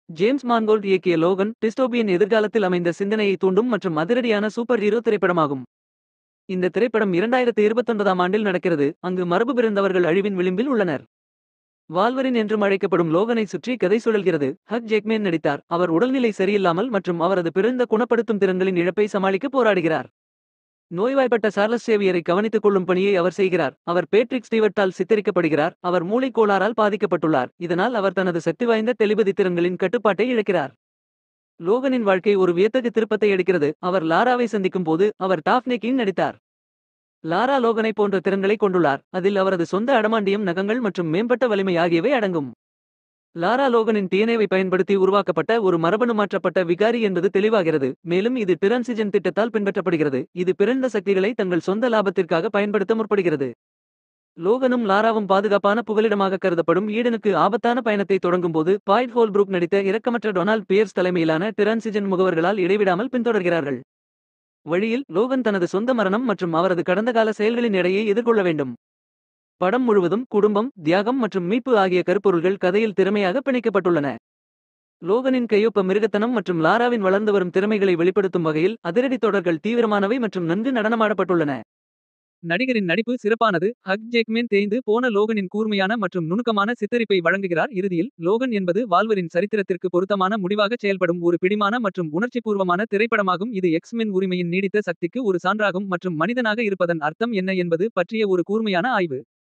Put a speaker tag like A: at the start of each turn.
A: James மான்கோல்ட் இயக்கிய Logan dystopian எதிர்காலத்தில் அமைந்த சிந்தனையை தூண்டும் மற்றும் அதிரடியான சூப்பர் ஹீரோ திரைப்படமாகும். இந்த திரைப்படம் 2029ஆம் ஆண்டில் நடக்கிறது, அங்கு மரபு பிறந்தவர்கள் அழிவின் விளிம்பில் உள்ளனர். வால்வரின் என்றும் அழைக்கப்படும் லோகனை சுற்றி கதை சுழல்கிறது. ஹக் ஜேக்மேன் நடித்தார், அவர் உடல்நிலை சரியில்லாமல் மற்றும் அவரது பிறந்த குணப்படுத்தும் திறன்களின் இழப்பை சமாளிக்க போராடுகிறார். நோய்வாய்ப்பட்ட சார்லஸ் சேவியரை கவனித்துக் கொள்ளும் பணியை அவர் செய்கிறார். அவர் பேட்ரிக் ஸ்டீவர்ட்டால் சித்தரிக்கப்படுகிறார், அவர் மூளைக் கோளாறால் பாதிக்கப்பட்டுள்ளார், இதனால் அவர் தனது சக்திவாய்ந்த தெளிபதி திறன்களின் கட்டுப்பாட்டை இழக்கிறார். லோகனின் வாழ்க்கை ஒரு வியத்தகு திருப்பத்தை எடுக்கிறது, அவர் லாராவை சந்திக்கும் போது, அவர் டாஃப்னே கிங் நடித்தார். லாரா லோகனை போன்ற திறன்களை கொண்டுள்ளார், அதில் அவரது சொந்த அடமாண்டியம் நகங்கள் மற்றும் மேம்பட்ட வலிமை ஆகியவை அடங்கும். லாரா லோகனின் டிஎன்ஏவை பயன்படுத்தி உருவாக்கப்பட்ட ஒரு மரபணு மாற்றப்பட்ட விகாரி என்பது தெளிவாகிறது, மேலும் இது டிரான்சிஜன் திட்டத்தால் பின்பற்றப்படுகிறது, இது பிறந்த சக்திகளை தங்கள் சொந்த லாபத்திற்காக பயன்படுத்த முற்படுகிறது. லோகனும் லாராவும் பாதுகாப்பான புகலிடமாக கருதப்படும் ஈடனுக்கு ஆபத்தான பயணத்தை தொடங்கும்போது பாய்ட் ஹோல்ப்ரூக் நடித்த இரக்கமற்ற டொனால்ட் பியர்ஸ் தலைமையிலான டிரான்சிஜன் முகவர்களால் இடைவிடாமல் பின்தொடர்கிறார்கள். வழியில் லோகன் தனது சொந்த மரணம் மற்றும் அவரது கடந்த கால செயல்களின் எடையை எதிர்கொள்ள வேண்டும். படம் முழுவதும் குடும்பம், தியாகம் மற்றும் மீட்பு ஆகிய கருப்பொருள்கள் கதையில் திறமையாக பிணைக்கப்பட்டுள்ளன. லோகனின் கையொப்ப மிருகத்தனம் மற்றும் லாராவின் வளர்ந்து வரும் திறமைகளை வெளிப்படுத்தும் வகையில் அதிரடி தொடர்கள் தீவிரமானவை மற்றும் நன்கு நடனமாடப்பட்டுள்ளன. நடிகரின் நடிப்பு சிறப்பானது ஹக் ஜேக்மேன் தேய்ந்து போன லோகனின் கூர்மையான மற்றும் நுணுக்கமான சித்தரிப்பை வழங்குகிறார் இறுதியில் லோகன் என்பது வால்வரின் சரித்திரத்திற்கு பொருத்தமான முடிவாகச் செயல்படும் ஒரு பிடிமான மற்றும் உணர்ச்சிபூர்வமான திரைப்படமாகும் இது எக்ஸ்-மென் உரிமையின் நீடித்த சக்திக்கு ஒரு சான்றாகும் மற்றும் மனிதனாக இருப்பதன் அர்த்தம் என்ன என்பது பற்றிய ஒரு கூர்மையான ஆய்வு.